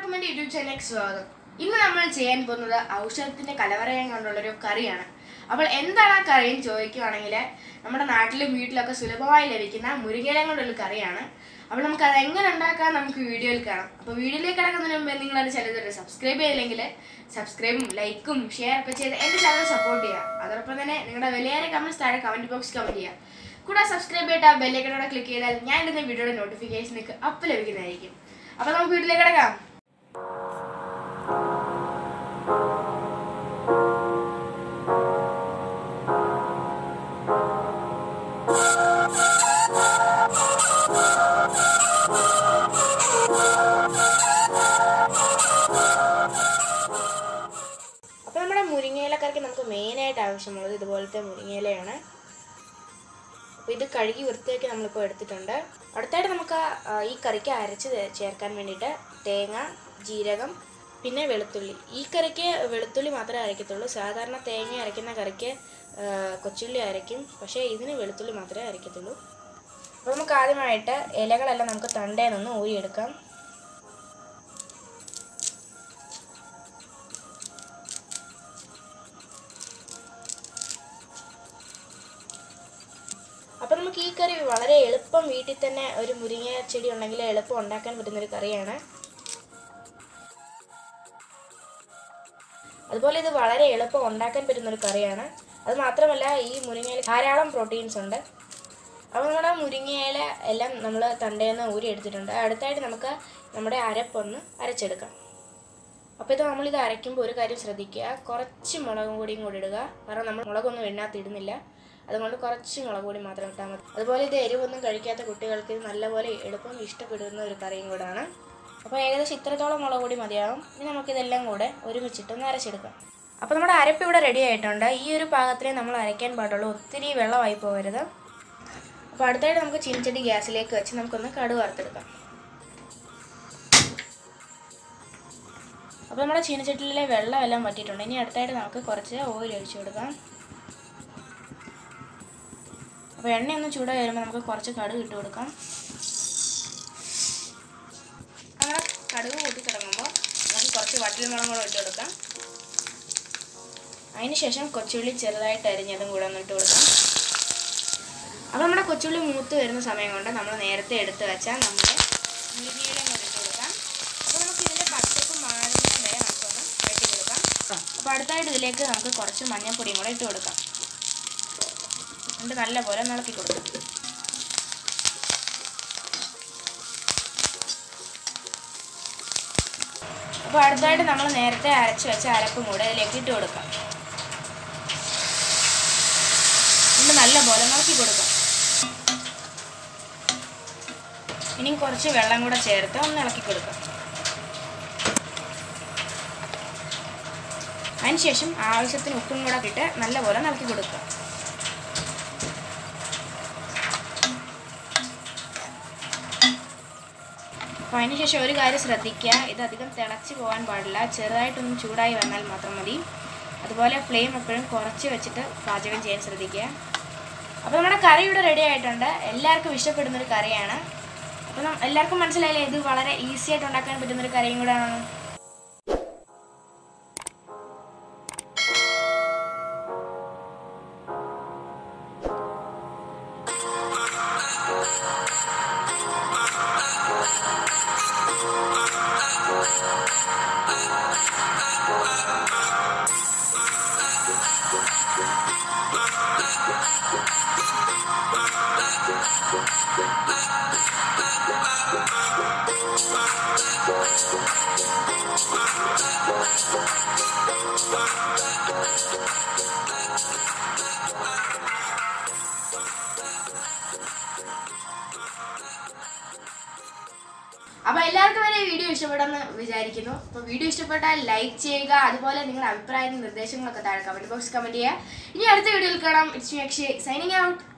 എല്ലാവർക്കും എൻ്റെ യൂട്യൂബ് ചാനലിലേക്ക് സ്വാഗതം ഇന്ന് നമ്മൾ ചെയ്യാൻ പോകുന്നത് ഔഷധത്തിന്റെ കലവറയം കൊണ്ടുള്ളൊരു കറിയാണ് അപ്പോൾ എന്താണ് ആ കറി എന്ന് ചോദിക്കുകയാണെങ്കിൽ നമ്മുടെ നാട്ടിലും വീട്ടിലൊക്കെ സുലഭമായി ലഭിക്കുന്ന മുരിങ്ങയില കൊണ്ടുള്ള കറിയാണ് അപ്പോൾ നമുക്ക് അത് എങ്ങനെ ഉണ്ടാക്കാൻ നമുക്ക് വീഡിയോയിൽ കാണാം അപ്പോൾ വീഡിയോയിലേക്ക് കിടക്കുന്നതിന് മുമ്പ് നിങ്ങൾ അത് ചിലതൊരു സബ്സ്ക്രൈബ് ചെയ്തില്ലെങ്കിൽ സബ്സ്ക്രൈബും ലൈക്കും ഷെയർ ഒക്കെ ചെയ്ത് എൻ്റെ ചാനൽ സപ്പോർട്ട് ചെയ്യുക അതോടൊപ്പം തന്നെ നിങ്ങളുടെ വലിയ കമൻറ്റ്സ് താഴെ കമൻറ്റ് ബോക്സ് കമൻറ്റ് ചെയ്യുക കൂടാതെ സബ്സ്ക്രൈബ് ചെയ്തിട്ട് ആ ബെല്ലൈക്കനോടെ ക്ലിക്ക് ചെയ്താൽ ഞാൻ ഇടുന്ന വീഡിയോയുടെ നോട്ടിഫിക്കേഷൻ നിങ്ങൾക്ക് അപ്പം ലഭിക്കുന്നതായിരിക്കും അപ്പോൾ നമുക്ക് വീട്ടിലേക്ക് കിടക്കാം അപ്പോൾ നമ്മുടെ മുരിങ്ങയിലക്കറിക്ക് നമുക്ക് മെയിനായിട്ട് ആവശ്യമുള്ളത് ഇതുപോലത്തെ മുരിങ്ങയിലയാണ് അപ്പോൾ ഇത് കഴുകി വൃത്തിയാക്കി നമ്മളിപ്പോൾ എടുത്തിട്ടുണ്ട് അടുത്തായിട്ട് നമുക്ക് ആ, ഈ കറിക്ക് അരച്ച് തേ- ചേർക്കാൻ വേണ്ടിയിട്ട് തേങ്ങ ജീരകം പിന്നെ വെളുത്തുള്ളി ഈ കറിക്ക് വെളുത്തുള്ളി മാത്രമേ അരയ്ക്കത്തുള്ളൂ സാധാരണ തേങ്ങ അരയ്ക്കുന്ന കറിക്ക് ആ, കൊച്ചുള്ളി അരയ്ക്കും പക്ഷേ ഇതിന് വെളുത്തുള്ളി മാത്രമേ അരയ്ക്കത്തുള്ളൂ അപ്പോൾ നമുക്ക് ആദ്യമായിട്ട് ഇലകളെല്ലാം നമുക്ക് തണ്ടേന്നൊന്ന് ഊരിയെടുക്കാം അപ്പം നമുക്ക് ഈ കറി വളരെ എളുപ്പം വീട്ടിൽ തന്നെ ഒരു മുരിങ്ങ ചെടി ഉണ്ടെങ്കിൽ എളുപ്പം ഉണ്ടാക്കാൻ പറ്റുന്ന ഒരു കറിയാണ് അതുപോലെ ഇത് വളരെ എളുപ്പം ഉണ്ടാക്കാൻ പറ്റുന്ന ഒരു കറിയാണ് അത് മാത്രമല്ല ഈ മുരിങ്ങയിൽ ധാരാളം പ്രോട്ടീൻസ് ഉണ്ട് അപ്പോൾ നമ്മുടെ മുരിങ്ങയില എല്ലാം നമ്മൾ തണ്ടേന്ന് ഊരി എടുത്തിട്ടുണ്ട് അടുത്തായിട്ട് നമുക്ക് നമ്മുടെ അരപ്പൊന്ന് അരച്ചെടുക്കാം അപ്പോൾ ഇത് നമ്മളിത് അരയ്ക്കുമ്പോൾ ഒരു കാര്യം ശ്രദ്ധിക്കുക കുറച്ച് മുളകും പൊടിയും കൂടി ഇടുക കാരണം നമ്മൾ മുളകൊന്നും എണ്ണാത്ത് ഇടുന്നില്ല അതുകൊണ്ട് കുറച്ച് മുളക് പൊടി മാത്രം ഇട്ടാൽ മതി അതുപോലെ ഇത് എരിവൊന്നും കഴിക്കാത്ത കുട്ടികൾക്ക് ഇത് നല്ലപോലെ എളുപ്പം ഇഷ്ടപ്പെടുന്ന ഒരു കറിയും കൂടാണ് അപ്പോൾ ഏകദേശം ഇത്രത്തോളം മുളക് പൊടി മതിയാവും ഇനി നമുക്കിതെല്ലാം കൂടെ ഒരുമിച്ചിട്ടൊന്ന് അരച്ചെടുക്കാം അപ്പോൾ നമ്മുടെ അരപ്പ് ഇവിടെ റെഡി ആയിട്ടുണ്ട് ഈ ഒരു പാകത്തിലേ നമ്മൾ അരയ്ക്കാൻ പാടുള്ളൂ ഒത്തിരി വെള്ളമായി പോകരുത് അപ്പോൾ അടുത്തായിട്ട് നമുക്ക് ചീനിച്ചട്ടി ഗ്യാസിലേക്ക് വെച്ച് നമുക്കൊന്ന് കടുക് വറുത്തെടുക്കാം അപ്പോൾ നമ്മുടെ ചീനച്ചട്ടിയിലെ വെള്ളം എല്ലാം വറ്റിയിട്ടുണ്ട് ഇനി അടുത്തായിട്ട് നമുക്ക് കുറച്ച് ഓയിൽ ഒഴിച്ചു കൊടുക്കാം അപ്പോൾ എണ്ണയൊന്ന് ചൂടായി വരുമ്പോൾ നമുക്ക് കുറച്ച് കടുക് ഇട്ട് കൊടുക്കാം നമ്മുടെ കടുക് കൂട്ടി തുടങ്ങുമ്പോൾ നമുക്ക് കുറച്ച് വട്ടൽമുളകും കൂടെ ഇട്ട് കൊടുക്കാം അതിന് ശേഷം കൊച്ചുള്ളി ചെറുതായിട്ട് അരിഞ്ഞതും കൂടെ ഒന്ന് ഇട്ട് കൊടുക്കാം അപ്പോൾ നമ്മുടെ കൊച്ചുള്ളി മൂത്ത് വരുന്ന സമയം കൊണ്ട് നമ്മൾ നേരത്തെ എടുത്ത് വെച്ചാൽ നമ്മുടെ മുരിങ്ങയിലും കൂടെ ഇട്ട് കൊടുക്കാം അപ്പോൾ നമുക്ക് ഇതിൻ്റെ പച്ചപ്പ് മാറുന്ന വരെ നമുക്കൊന്ന് വെട്ടി കൊടുക്കാം അപ്പോൾ അടുത്തായിട്ട് ഇതിലേക്ക് നമുക്ക് കുറച്ച് മഞ്ഞൾപ്പൊടിയും കൂടെ ഇട്ട് കൊടുക്കാം എന്നിട്ട് നല്ലപോലെ ഇളക്കി കൊടുക്കാം അപ്പോൾ അടുത്തായിട്ട് നമ്മൾ നേരത്തെ അരച്ച് വെച്ച അരപ്പും കൂടെ ഇതിലേക്ക് ഇട്ട് കൊടുക്കാം എന്നിട്ട് നല്ലപോലെ ഇളക്കി കൊടുക്കാം ഇനിയും കുറച്ച് വെള്ളം കൂടെ ചേർത്ത് ഒന്ന് ഇളക്കി കൊടുക്കാം അതിനുശേഷം ആവശ്യത്തിന് ഉപ്പും കൂടെ ഇട്ട് നല്ലപോലെ ഇളക്കി കൊടുക്കുക അപ്പോൾ അതിനുശേഷം ഒരു കാര്യം ശ്രദ്ധിക്കുക ഇത് അധികം തിളച്ച് പോകാൻ പാടില്ല ചെറുതായിട്ടൊന്ന് ചൂടായി വന്നാൽ മാത്രം മതി അതുപോലെ ഫ്ലെയിം എപ്പോഴും കുറച്ച് വെച്ചിട്ട് പാചകം ചെയ്യാൻ ശ്രദ്ധിക്കുക അപ്പോൾ നമ്മുടെ കറി ഇവിടെ റെഡി ആയിട്ടുണ്ട് എല്ലാവർക്കും ഇഷ്ടപ്പെടുന്ന ഒരു കറിയാണ് അപ്പോൾ നം- എല്ലാവർക്കും മനസ്സിലായില്ലേ ഇത് വളരെ ഈസി ആയിട്ട് ഉണ്ടാക്കാൻ പറ്റുന്ന ഒരു കറിയും കൂടെ ആണ് അപ്പോൾ എല്ലാവർക്കും എൻ്റെ വീഡിയോ ഇഷ്ടപ്പെടുമെന്ന് വിചാരിക്കുന്നു അപ്പോൾ വീഡിയോ ഇഷ്ടപ്പെട്ടാൽ ലൈക്ക് ചെയ്യുക അതുപോലെ നിങ്ങളുടെ അഭിപ്രായങ്ങളും നിർദ്ദേശങ്ങളൊക്കെ താഴെ കമൻറ്റ് ബോക്സ് കമൻറ്റ് ചെയ്യുക ഇനി അടുത്ത വീഡിയോയിൽ കാണാം it's me Akshay signing out